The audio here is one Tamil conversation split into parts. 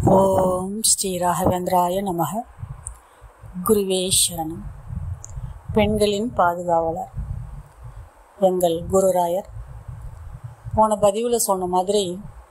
ஓம் ஸ்ரீ ராகவேந்திராய நமக குருவே சரணம் பெண்களின் பாதுகாவலர் எங்கள் குருராயர் போன பதிவில் சொன்ன மாதிரி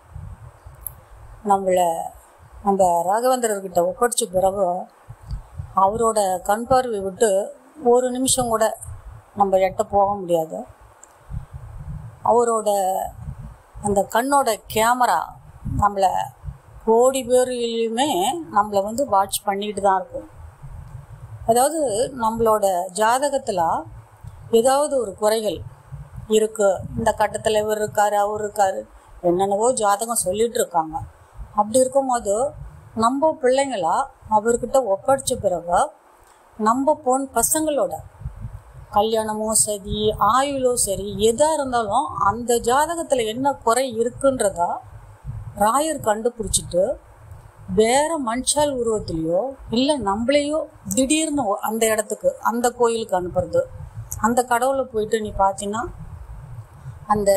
நம்மளை நம்ம ராகவேந்திரர்கிட்ட ஒப்படைச்ச பிறகு அவரோட கண் பார்வை விட்டு ஒரு நிமிஷம் கூட நம்ம எட்ட போக முடியாது அவரோட அந்த கண்ணோட கேமரா நம்மளை கோடி பேர்லையுமே நம்மளை வந்து வாட்ச் பண்ணிட்டு தான் இருக்கும் அதாவது நம்மளோட ஜாதகத்தில் ஏதாவது ஒரு குறைகள் இருக்கு இந்த கட்டத்தில் இவர் இருக்காரு அவர் இருக்காரு என்னென்னவோ ஜாதகம் சொல்லிட்டு இருக்காங்க அப்படி இருக்கும்போது நம்ம பிள்ளைங்களா அவர்கிட்ட ஒப்படைச்ச பிறகு நம்ம பொன் பசங்களோட கல்யாணமோ சரி ஆயுளோ சரி எதாக இருந்தாலும் அந்த ஜாதகத்தில் என்ன குறை இருக்குன்றதா ராயர் கண்டுபிடிச்சிட்டு வேற மனுஷால் உருவத்திலையோ இல்லை நம்மளையோ திடீர்னு ஒ- அந்த இடத்துக்கு அந்த கோயிலுக்கு அனுப்புறது அந்த கடவுளை போயிட்டு நீ பார்த்தீங்கன்னா அந்த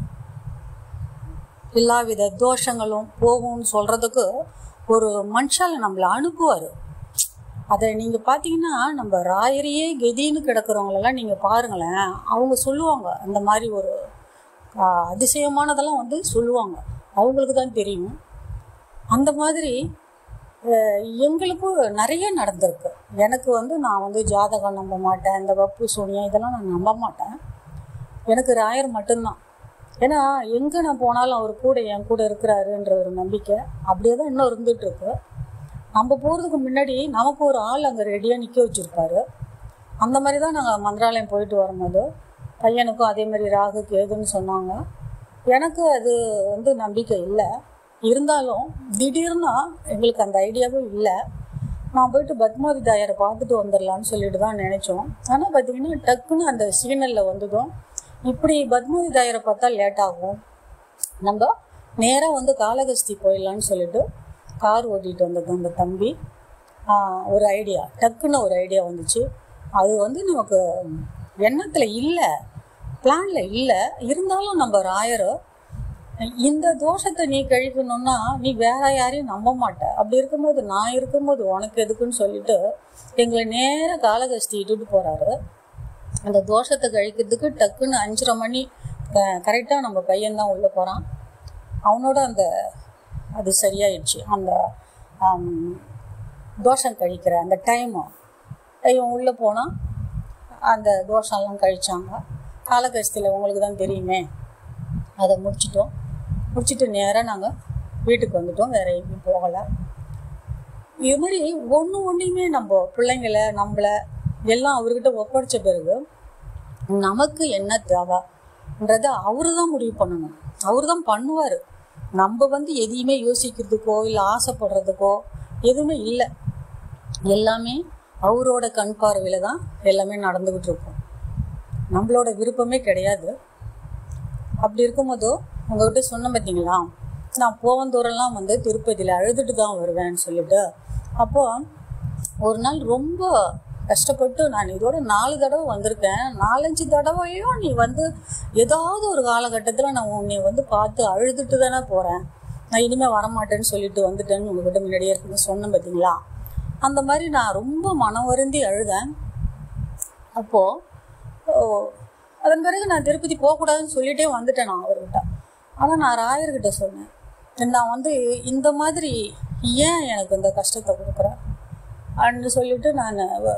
எல்லாவித தோஷங்களும் போகும்னு சொல்றதுக்கு ஒரு மனுஷால நம்மளை அனுப்புவார் அதை நீங்கள் பார்த்தீங்கன்னா நம்ம ராயரையே கெதின்னு கிடக்கிறவங்களெல்லாம் நீங்கள் பாருங்களேன் அவங்க சொல்லுவாங்க அந்த மாதிரி ஒரு ஆ, அதிசயமானதெல்லாம் வந்து சொல்லுவாங்க அவங்களுக்கு தான் தெரியும் அந்த மாதிரி அஹ், எங்களுக்கும் நிறைய நடந்திருக்கு எனக்கு வந்து நான் வந்து ஜாதகம் நம்ப மாட்டேன் இந்த வப்பு சூனியம் இதெல்லாம் நான் நம்ப மாட்டேன் எனக்கு ராயர் மட்டும்தான் ஏன்னா எங்கே நான் போனாலும் அவர் கூட என் கூட இருக்கிறாருன்ற ஒரு நம்பிக்கை அப்படியே தான் இன்னும் இருந்துட்டு இருக்கு நம்ம போகிறதுக்கு முன்னாடி நமக்கு ஒரு ஆள் அங்கே ரெடியாக நிற்க வச்சுருப்பாரு அந்த மாதிரி தான் நாங்கள் மந்திராலயம் போயிட்டு வரும்போது பையனுக்கும் அதே மாதிரி ராகு கேதுன்னு சொன்னாங்க எனக்கு அது வந்து நம்பிக்கை இல்லை இருந்தாலும் திடீர்னு எங்களுக்கு அந்த ஐடியாவே இல்லை நான் போயிட்டு பத்மாவதி தாயாரை பார்த்துட்டு வந்துடலான்னு சொல்லிட்டு தான் நினச்சோம் ஆனால் பார்த்தீங்கன்னா டக்குன்னு அந்த சிக்னலில் வந்ததும் இப்படி பத்மாவதி தாயாரை பார்த்தா லேட் ஆகும் நம்ம நேராக வந்து காளகஸ்தி போயிடலான்னு சொல்லிட்டு கார் ஓட்டிகிட்டு வந்தது அந்த தம்பி ஆஹ், ஒரு ஐடியா டக்குன்னு ஒரு ஐடியா வந்துச்சு அது வந்து நமக்கு எண்ணத்தில் இல்லை பிளானில் இல்லை இருந்தாலும் நம்ம ராயர் இந்த தோஷத்தை நீ கழிக்கணும்னா நீ வேற யாரையும் நம்ப மாட்ட அப்படி இருக்கும்போது நான் இருக்கும்போது உனக்கு எதுக்குன்னு சொல்லிட்டு எங்களை நேராக காளகஸ்தி இட்டுட்டு போறாரு அந்த தோஷத்தை கழிக்கிறதுக்கு டக்குன்னு அஞ்சரை மணி கரெக்டாக நம்ம பையன்தான் உள்ளே போகிறான் அவனோட அந்த அது சரியாயிடுச்சு அந்த ஆம், தோஷம் கழிக்கிற அந்த டைமு இவன் உள்ளே போனால் அந்த தோஷம்லாம் கழிச்சாங்க காலகஸ்தியில் உங்களுக்கு தான் தெரியுமே அதை முடிச்சிட்டோம் முடிச்சிட்டு நேராக நாங்கள் வீட்டுக்கு வந்துட்டோம் வேற எங்கேயும் போகலை இது மாதிரி ஒன்று ஒன்றையுமே நம்ம பிள்ளைங்கள நம்மளை எல்லாம் அவர்கிட்ட ஒப்படைச்ச பிறகு நமக்கு என்ன தேவைன்றத அவரு தான் முடிவு பண்ணணும் அவரு தான் பண்ணுவார் நம்ம வந்து எதையுமே யோசிக்கிறதுக்கோ இல்லை ஆசைப்படுறதுக்கோ எதுவுமே இல்லை எல்லாமே அவரோட கண் பார்வையில் தான் எல்லாமே நடந்துக்கிட்டு இருக்கும் நம்மளோட விருப்பமே கிடையாது அப்படி இருக்கும்போதோ உங்ககிட்ட சொன்ன பார்த்தீங்களா நான் போவந்தூரெல்லாம் வந்து திருப்பதியில் அழுதுட்டு தான் வருவேன்னு சொல்லிட்டு அப்போ ஒரு நாள் ரொம்ப கஷ்டப்பட்டு நான் இதோட நாலு தடவை வந்திருக்கேன் நாலஞ்சு தடவையும் நீ வந்து ஏதாவது ஒரு காலகட்டத்தில் நான் உன்னை வந்து பார்த்து அழுதுட்டு தானே போகிறேன் நான் இனிமேல் வரமாட்டேன்னு சொல்லிட்டு வந்துட்டேன்னு உங்ககிட்ட முன்னாடியே இருக்குன்னு சொன்னேன் பார்த்தீங்களா அந்த மாதிரி நான் ரொம்ப மனம் வருந்தி அழுதேன் அப்போது ஓ, அதன் பிறகு நான் திருப்பதி போகக்கூடாதுன்னு சொல்லிட்டே வந்துட்டேன் நான் அவர்கிட்ட ஆனால் நான் ராயர்கிட்ட சொன்னேன் நான் வந்து இந்த மாதிரி ஏன் எனக்கு இந்த கஷ்டத்தை கொடுக்குறேன் அப்படின்னு சொல்லிட்டு நான்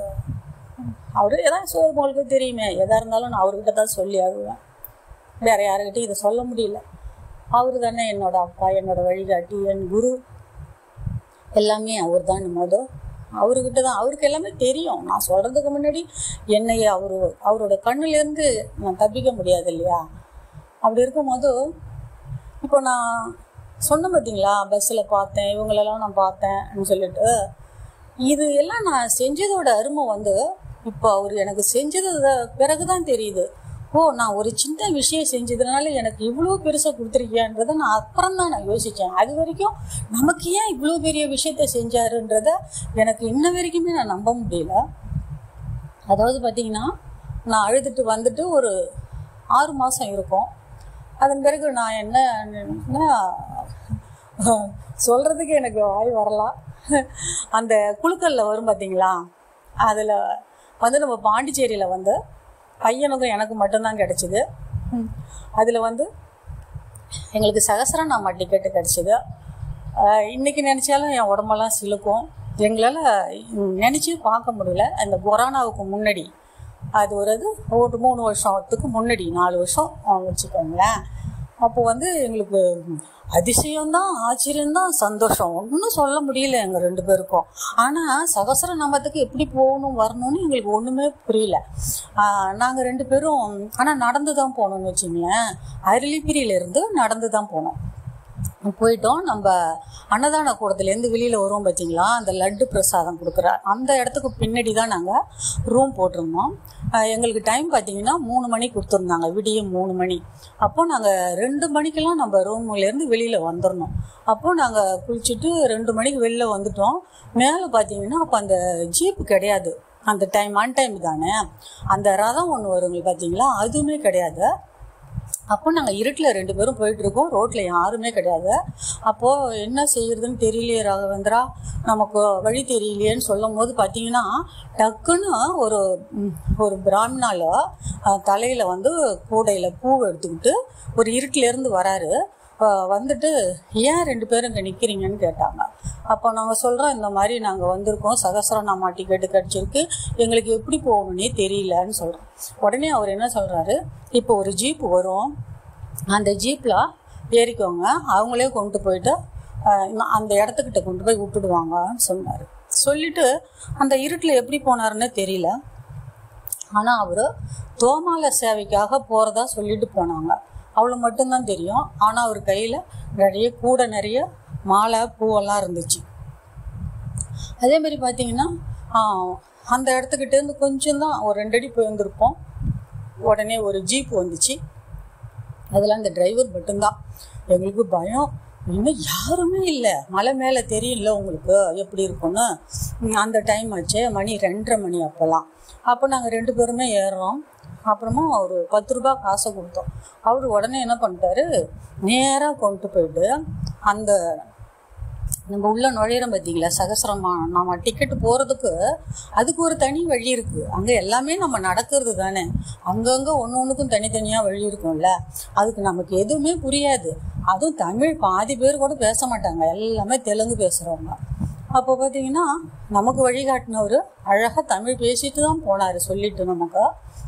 அவர் எதாவது சொ உங்களுக்கு தெரியுமே எதாக இருந்தாலும் நான் அவர்கிட்ட தான் சொல்லி அழுவேன் வேற யாருக்கிட்டையும் இதை சொல்ல முடியல அவர் தானே என்னோட அப்பா என்னோட வழிகாட்டி என் குரு எல்லாமே அவர் தான் மொதல் அவர்கிட்ட தான் அவருக்கு எல்லாமே தெரியும் நான் சொல்கிறதுக்கு முன்னாடி என்னை அவர் அவரோட கண்ணுலேருந்து நான் தப்பிக்க முடியாது இல்லையா அப்படி இருக்கும்போது இப்போ நான் சொன்னேன் பார்த்தீங்களா பஸ்ஸில் பார்த்தேன் இவங்களெல்லாம் நான் பார்த்தேன்னு சொல்லிட்டு இது எல்லாம் நான் செஞ்சதோட அருமை வந்து இப்போ அவர் எனக்கு செஞ்சது பிறகு தான் தெரியுது ஓ நான் ஒரு சின்ன விஷயம் செஞ்சதுனால எனக்கு இவ்வளோ பெருசாக கொடுத்துருக்கியான்றதை நான் அப்புறம் தான் நான் யோசித்தேன் அது வரைக்கும் நமக்கு ஏன் இவ்வளோ பெரிய விஷயத்த செஞ்சாருன்றத எனக்கு இன்ன வரைக்குமே நான் நம்ப முடியல அதாவது பார்த்தீங்கன்னா நான் அழுதுட்டு வந்துட்டு ஒரு ஆறு மாதம் இருக்கும் அதன் பிறகு நான் என்ன நினைச்சேன்னா, சொல்கிறதுக்கு எனக்கு வாய் வரலாம் அந்த குழுக்களில் வரும் பார்த்தீங்களா அதில் வந்து நம்ம பாண்டிச்சேரியில் வந்து பையனுக்கும் எனக்கு மட்டும்தான் கிடச்சிது அதில் வந்து எங்களுக்கு சகசரநாமா டிக்கெட்டு கிடச்சிது இன்றைக்கி நினச்சாலும் என் உடம்பெல்லாம் சிலுக்கும் எங்களால் நினச்சி பார்க்க முடியல அந்த கொரோனாவுக்கு முன்னாடி அது ஒரு இது ஒரு மூணு வருஷத்துக்கு முன்னாடி நாலு வருஷம் வச்சுக்கோங்களேன் அப்போ வந்து எங்களுக்கு அதிசயம்தான் ஆச்சரியம்தான் சந்தோஷம் ஒன்றும் சொல்ல முடியல எங்கள் ரெண்டு பேருக்கும் ஆனால் சகசர நாமத்துக்கு எப்படி போகணும் வரணும்னு எங்களுக்கு ஒன்றுமே புரியல நாங்கள் ரெண்டு பேரும் ஆனால் நடந்து தான் போனோம்னு வச்சுங்களேன் அருளிப்பிரியிலேருந்து நடந்து தான் போனோம் போயிட்டோம் நம்ம அன்னதான கூடத்துலேருந்து வெளியில் வருவோம் பார்த்தீங்களா அந்த லட்டு பிரசாதம் கொடுக்குற அந்த இடத்துக்கு பின்னாடி தான் நாங்கள் ரூம் போட்டிருந்தோம் எங்களுக்கு டைம் பார்த்தீங்கன்னா மூணு மணி கொடுத்துருந்தாங்க விடிய மூணு மணி அப்போது நாங்கள் ரெண்டு மணிக்கெல்லாம் நம்ம ரூம்லேருந்து வெளியில் வந்துடணும் அப்போது நாங்கள் குளிச்சுட்டு ரெண்டு மணிக்கு வெளில வந்துட்டோம் மேலே பார்த்தீங்கன்னா அப்போ அந்த ஜீப்பு கிடையாது அந்த டைம் ஆன் டைம் தானே அந்த ரதம் ஒன்று வருங்க பார்த்தீங்களா அதுவுமே கிடையாது அப்போ நாங்கள் இருட்டில் ரெண்டு பேரும் போயிட்டு இருக்கோம் ரோட்டில் யாருமே கிடையாது அப்போது என்ன செய்யறதுன்னு தெரியலையே ராகவேந்திரா நமக்கு வழி தெரியலையேன்னு சொல்லும் போது பார்த்தீங்கன்னா டக்குன்னு ஒரு ஒரு பிராமணால தலையில் வந்து கூடையில் பூ எடுத்துக்கிட்டு ஒரு இருட்டிலேருந்து வராரு வந்துட்டு ஏன் ரெண்டு பேரும் இங்கே நிற்கிறீங்கன்னு கேட்டாங்க அப்போ நாங்கள் சொல்கிறோம் இந்த மாதிரி நாங்கள் வந்திருக்கோம் சகசரநாமா டிக்கெட்டு கிடச்சிருக்கு எங்களுக்கு எப்படி போகணுன்னே தெரியலன்னு சொல்கிறோம் உடனே அவர் என்ன சொல்கிறாரு இப்போ ஒரு ஜீப் வரும் அந்த ஜீப்பில் ஏறிக்கோங்க அவங்களே கொண்டு போயிட்டு அந்த இடத்துக்கிட்ட கொண்டு போய் விட்டுடுவாங்கன்னு சொன்னார் சொல்லிட்டு அந்த இருட்டில் எப்படி போனாருன்னு தெரியல ஆனால் அவர் தோமால சேவைக்காக போகிறதா சொல்லிட்டு போனாங்க அவ்வளோ மட்டும்தான் தெரியும் ஆனால் அவர் கையில் நிறைய கூட நிறைய மாலை பூவெல்லாம் இருந்துச்சு அதே மாதிரி பார்த்தீங்கன்னா அந்த இடத்துக்கிட்டேருந்து கொஞ்சம் தான் ஒரு ரெண்டு அடி போயிருந்திருப்போம் உடனே ஒரு ஜீப் வந்துச்சு அதில் அந்த டிரைவர் மட்டும்தான் எங்களுக்கு பயம் இன்னும் யாருமே இல்லை மலை மேலே தெரியல உங்களுக்கு எப்படி இருக்கும்னு அந்த டைம் ஆச்சு மணி ரெண்டரை மணி அப்போல்லாம் அப்போ நாங்கள் ரெண்டு பேருமே ஏறுறோம் அப்புறமா ஒரு பத்து ரூபா காசை கொடுத்தோம் அவர் உடனே என்ன பண்ணிட்டாரு நேராக கொண்டு போயிட்டு அந்த நம்ம உள்ள நுழையிறோம் பார்த்தீங்களா சகசிரமா நம்ம டிக்கெட்டு போகிறதுக்கு அதுக்கு ஒரு தனி வழி இருக்குது அங்கே எல்லாமே நம்ம நடக்கிறது தானே அங்கங்கே ஒன்று ஒன்றுக்கும் தனித்தனியாக வழி இருக்கும்ல அதுக்கு நமக்கு எதுவுமே புரியாது அதுவும் தமிழ் பாதி பேர் கூட பேச மாட்டாங்க எல்லாமே தெலுங்கு பேசுகிறவங்க அப்போ பார்த்தீங்கன்னா நமக்கு வழிகாட்டினவர் அழகாக தமிழ் பேசிட்டு தான் போனார் சொல்லிட்டு நமக்கு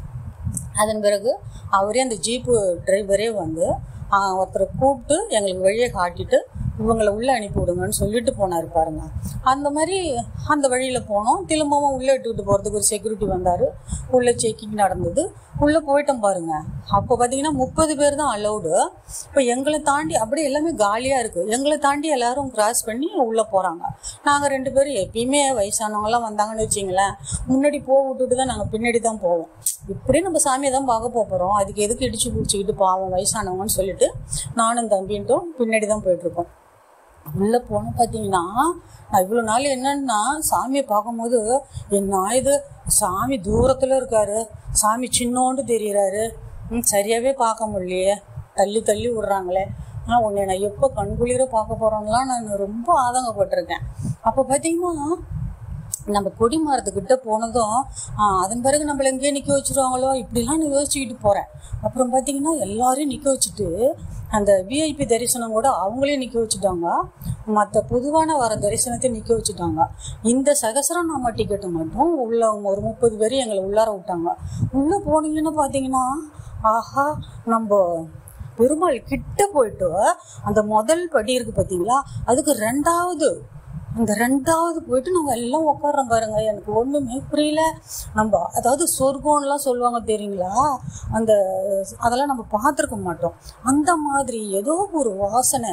அதன் பிறகு அவரே அந்த ஜீப்பு டிரைவரே வந்து ஒருத்தரை கூப்பிட்டு எங்களுக்கு வழியை காட்டிட்டு இவங்களை உள்ளே அனுப்பி விடுங்கன்னு சொல்லிட்டு போனார் பாருங்க அந்த மாதிரி அந்த வழியில் போனோம் திரும்பவும் உள்ளே இட்டுக்கிட்டு போகிறதுக்கு ஒரு செக்யூரிட்டி வந்தார் உள்ளே செக்கிங் நடந்தது உள்ளே போயிட்டோம் பாருங்க அப்போ பார்த்தீங்கன்னா முப்பது பேர் தான் அலௌடு இப்போ எங்களை தாண்டி அப்படியே எல்லாமே காலியாக இருக்குது எங்களை தாண்டி எல்லாரும் கிராஸ் பண்ணி உள்ளே போகிறாங்க நாங்கள் ரெண்டு பேரும் எப்பயுமே வயசானவங்கலாம் வந்தாங்கன்னு வச்சிங்களேன் முன்னாடி போக விட்டுட்டு தான் நாங்கள் பின்னாடி தான் போவோம் இப்படி நம்ம சாமியை தான் பார்க்க போகிறோம் அதுக்கு எதுக்கு இடிச்சு பிடிச்சிக்கிட்டு பாவம் வயசானவங்கன்னு சொல்லிட்டு நானும் தம்பின்ட்டும் பின்னாடி தான் போயிட்டுருக்கோம் உள்ளே போன பார்த்தீங்கன்னா நான் இவ்வளோ நாள் என்னன்னா சாமியை பார்க்கும்போது என்ன இது சாமி தூரத்தில் இருக்காரு சாமி சின்னோண்டு தெரியுறாரு ம் சரியாகவே பார்க்க முடியலையே தள்ளி தள்ளி விடுறாங்களே ஆனால் உன்னை நான் எப்போ கண்குளிர பார்க்க போகிறோம்லாம் நான் ரொம்ப ஆதங்கப்பட்டிருக்கேன் அப்போ பார்த்தீங்கன்னா நம்ம கொடி மரத்துக்கிட்ட போனதும் அதன் பிறகு நம்மள எங்கேயே நிற்க வச்சுருவாங்களோ இப்படிலாம் நான் யோசிச்சுக்கிட்டு போகிறேன் அப்புறம் பார்த்தீங்கன்னா எல்லாரையும் நிற்க வச்சுட்டு அந்த விஐபி தரிசனம் கூட அவங்களே நிற்க வச்சுட்டாங்க மற்ற பொதுவான வர தரிசனத்தை நிற்க வச்சுட்டாங்க இந்த சகசரநாம டிக்கெட்டு மட்டும் உள்ள ஒரு முப்பது பேர் எங்களை உள்ளார விட்டாங்க உள்ளே போனீங்கன்னு பார்த்தீங்கன்னா ஆஹா நம்ம பெருமாள் கிட்ட போயிட்டு அந்த முதல் படி இருக்கு பார்த்தீங்களா அதுக்கு ரெண்டாவது அந்த ரெண்டாவது போயிட்டு நாங்கள் எல்லாம் உட்காரோம் பாருங்க எனக்கு ஒன்றுமே புரியல நம்ம அதாவது சொர்க்கம்லாம் சொல்லுவாங்க தெரியுங்களா அந்த அதெல்லாம் நம்ம பார்த்துருக்க மாட்டோம் அந்த மாதிரி ஏதோ ஒரு வாசனை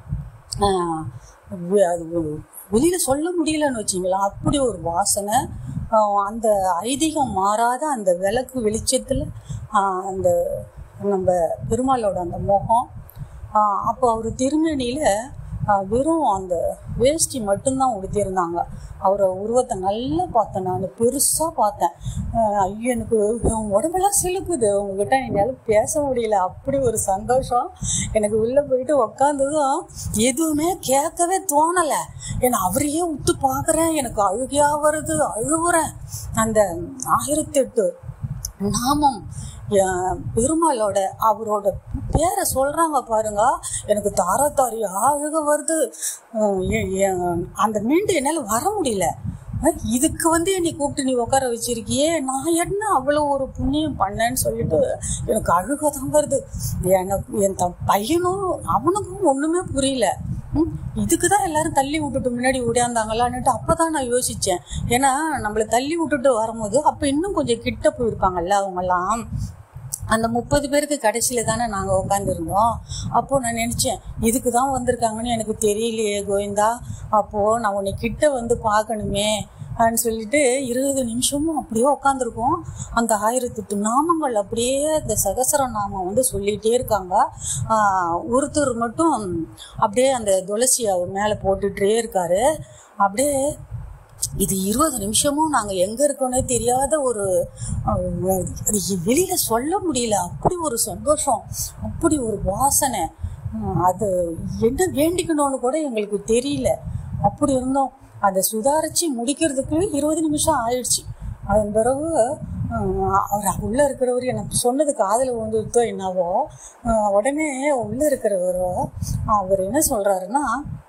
அது வெளியில் சொல்ல முடியலன்னு வச்சிங்களா அப்படி ஒரு வாசனை அந்த ஐதீகம் மாறாத அந்த விளக்கு வெளிச்சத்தில் அந்த நம்ம பெருமாளோட அந்த முகம் அப்போ அவர் திருமணியில் ஆஹ் வெறும் அந்த வேஷ்டி மட்டும்தான் உடுத்தியிருந்தாங்க அவரை உருவத்தை நல்லா பார்த்தேன் நான் பெருசாக பார்த்தேன் ஆஹ் ஐயோ எனக்கு உன் உடம்பெல்லாம் சிலுக்குது உங்ககிட்ட என்னால் பேச முடியல அப்படி ஒரு சந்தோஷம் எனக்கு உள்ளே போயிட்டு உக்காந்ததும் எதுவுமே கேட்கவே தோணலை ஏன்னா அவரையே விட்டு பார்க்குறேன் எனக்கு அழுகையாக வருது அழுகுறேன் அந்த ஆயிரத்தி எட்டு நாமம் என் பெருமாளோட அவரோட பேரை சொல்றாங்க பாருங்க எனக்கு தார தாரியா அழுக வருது உம் எ- எ- அந்த மீண்டு என்னால் வர முடியல அஹ் இதுக்கு வந்து என்னை கூப்பிட்டு நீ உட்கார வச்சிருக்கியே நான் என்ன அவ்வளோ ஒரு புண்ணியம் பண்ணேன்னு சொல்லிட்டு எனக்கு அழுக தான் வருது எனக்கு என் த பையனும் அவனுக்கும் ஒன்றுமே புரியல ம், இதுக்கு தான் எல்லாரும் தள்ளி விட்டுட்டு முன்னாடி ஓடியாந்தாங்களான்னுட்டு அப்போ தான் நான் யோசித்தேன் ஏன்னா நம்மளை தள்ளி விட்டுட்டு வரும்போது அப்போ இன்னும் கொஞ்சம் கிட்ட போயிருப்பாங்கல்ல அவங்கெல்லாம் அந்த முப்பது பேருக்கு கடைசியில் தானே நாங்கள் உட்காந்துருந்தோம் அப்போது நான் நினச்சேன் இதுக்கு தான் வந்திருக்காங்கன்னு எனக்கு தெரியலையே கோவிந்தா அப்போது நான் உன்னை கிட்ட வந்து பார்க்கணுமே அப்படின்னு சொல்லிட்டு இருபது நிமிஷமும் அப்படியே உட்காந்துருக்கோம் அந்த ஆயிரத்தெட்டு நாமங்கள் அப்படியே அந்த சகசர நாமம் வந்து சொல்லிகிட்டே இருக்காங்க ஆஹ் ஒருத்தர் மட்டும் அப்படியே அந்த துளசியை மேலே போட்டுட்டே இருக்காரு அப்படியே இது இருபது நிமிஷமும் நாங்கள் எங்கே இருக்கோன்னே தெரியாத ஒரு அஹ், அது வெளியில் சொல்ல முடியல அப்படி ஒரு சந்தோஷம் அப்படி ஒரு வாசனை அஹ், அது என்ன வேண்டிக்கணும்னு கூட எங்களுக்கு தெரியல அப்படி இருந்தோம் அதை சுதாரிச்சு முடிக்கிறதுக்கு இருபது நிமிஷம் ஆயிடுச்சு அதன் பிறகு அஹ், அவர் உள்ளே இருக்கிறவர் எனக்கு சொன்னது காதில் வந்துருத்தோ என்னவோ அஹ், உடனே உள்ளே இருக்கிறவர் அவர் என்ன சொல்கிறாருன்னா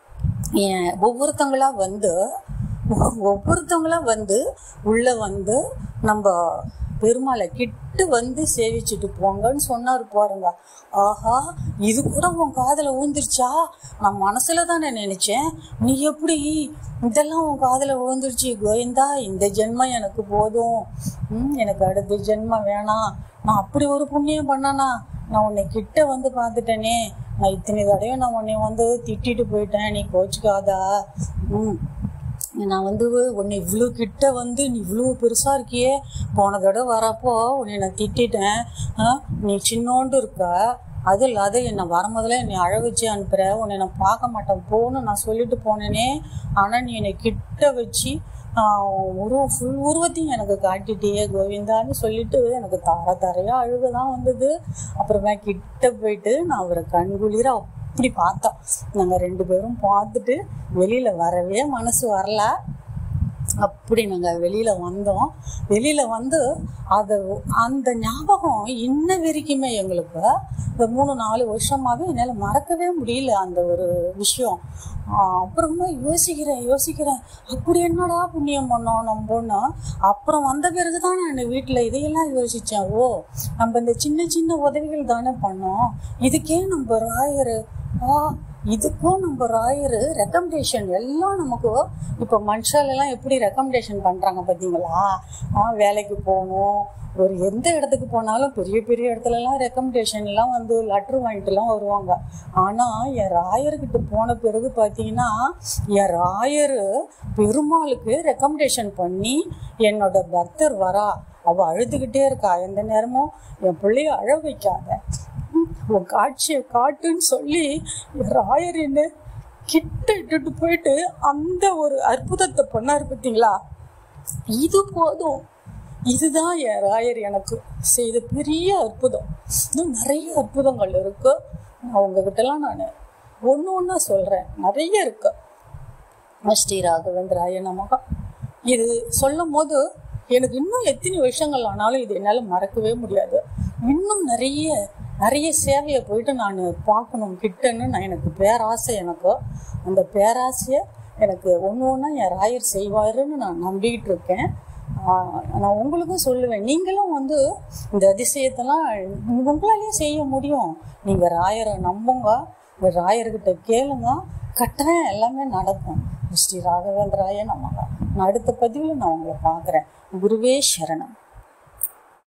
ஏன் ஒவ்வொருத்தங்களா வந்து ஒ- ஒவ்வொருத்தங்களா வந்து உள்ள வந்து நம்ம பெருமாளை கிட்ட வந்து சேவிச்சுட்டு போங்கன்னு சொன்னாரு பாருங்க ஆஹா இது கூட உன் காதுல ஊந்துருச்சா நான் மனசுல தானே நினைச்சேன் நீ எப்படி இதெல்லாம் உன் காதுல விழுந்துருச்சு கோவிந்தா இந்த ஜென்மம் எனக்கு போதும் ம், எனக்கு அடுத்த ஜென்மம் வேணாம் நான் அப்படி ஒரு புண்ணியம் பண்ணனா நான் உன்னை கிட்ட வந்து பார்த்துட்டேனே நான் இத்தனை தடவை நான் உன்னை வந்து திட்டிட்டு போயிட்டேன் நீ கோச்சுக்காதா ம் நான் வந்து உன்னை இவ்வளோ கிட்ட வந்து நீ இவ்வளோ பெருசாக இருக்கியே போன தடவை வரப்போ உன்னை நான் திட்டிட்டேன் ஆ, நீ சின்னோண்டு இருக்க அது இல்லாத என்னை வரும்போதில் என்னை அழ வச்சு அனுப்புகிற உன்னை நான் பார்க்க மாட்டேன் போன்னு நான் சொல்லிட்டு போனேனே ஆனால் நீ என்னை கிட்ட வச்சு ஆஹ், உருவம் ஃபுல் உருவத்தையும் எனக்கு காட்டிட்டியே கோவிந்தான்னு சொல்லிட்டு எனக்கு தர தரையாக அழுக தான் வந்தது அப்புறமா கிட்ட போயிட்டு நான் அவரை கண்குளிர அப்படி பார்த்தோம் நாங்கள் ரெண்டு பேரும் பார்த்துட்டு வெளியில் வரவே மனசு வரல அப்படி நாங்கள் வெளியில் வந்தோம் வெளியில் வந்து அது அந்த ஞாபகம் இன்ன வரைக்குமே எங்களுக்கு இந்த மூணு நாலு வருஷமாகவே என்னால் மறக்கவே முடியல அந்த ஒரு விஷயம் ஆஹ் அப்புறமா யோசிக்கிறேன் யோசிக்கிறேன் அப்படி என்னடா புண்ணியம் பண்ணோம் நம்போன்னு அப்புறம் வந்த பிறகு தான் நான் வீட்டில் இதையெல்லாம் யோசித்தேன் ஓ நம்ம இந்த சின்ன சின்ன உதவிகள் தானே பண்ணோம் இதுக்கே நம்ம ராயர் ஆ இதுக்கும் நம்ம ராயர் ரெக்கமெண்டேஷன் எல்லாம் நமக்கு இப்போ மனுஷாலெல்லாம் எப்படி ரெக்கமெண்டேஷன் பண்ணுறாங்க பார்த்தீங்களா ஆ வேலைக்கு போகணும் ஒரு எந்த இடத்துக்கு போனாலும் பெரிய பெரிய இடத்துலலாம் ரெக்கமெண்டேஷன் எல்லாம் வந்து லெட்ரு வாங்கிட்டுலாம் வருவாங்க ஆனால் என் ராயர்கிட்ட போன பிறகு பார்த்தீங்கன்னா என் ராயர் பெருமாளுக்கு ரெக்கமெண்டேஷன் பண்ணி என்னோட பக்தர் வரா அவள் அழுதுகிட்டே இருக்கா எந்த நேரமும் என் பிள்ளைய அழ வைக்காத உன் காட்சியை காட்டுன்னு சொல்லி ராயர் என்ன கிட்ட இட்டுட்டு போயிட்டு அந்த ஒரு அற்புதத்தை பண்ணாரு பார்த்தீங்களா இது போதும் இதுதான் என் ராயர் எனக்கு செய்த பெரிய அற்புதம் இன்னும் நிறைய அற்புதங்கள் இருக்கு நான் உங்ககிட்டலாம் நான் ஒன்று ஒன்றா சொல்கிறேன் நிறைய இருக்கு ஸ்ரீ ராகவேந்திராய நமகா இது சொல்லும் போது எனக்கு இன்னும் எத்தனை வருஷங்கள் ஆனாலும் இது என்னால் மறக்கவே முடியாது இன்னும் நிறைய நிறைய சேவையை போயிட்டு நான் பார்க்கணும் கிட்டன்னு நான் எனக்கு பேராசை எனக்கு அந்த பேராசையை எனக்கு ஒன்று ஒன்றா என் ராயர் செய்வாருன்னு நான் நம்பிக்கிட்டு இருக்கேன் ஆஹ் நான் உங்களுக்கும் சொல்லுவேன் நீங்களும் வந்து இந்த அதிசயத்தெல்லாம் உங்களாலேயே செய்ய முடியும் நீங்கள் ராயரை நம்புங்க இந்த ராயர்கிட்ட கேளுங்க கட்டுறேன் எல்லாமே நடக்கும் ஸ்ரீ ராகவேந்திராய நமங்க நான் அடுத்த பதிவில் நான் உங்களை பார்க்குறேன் குருவே சரணம்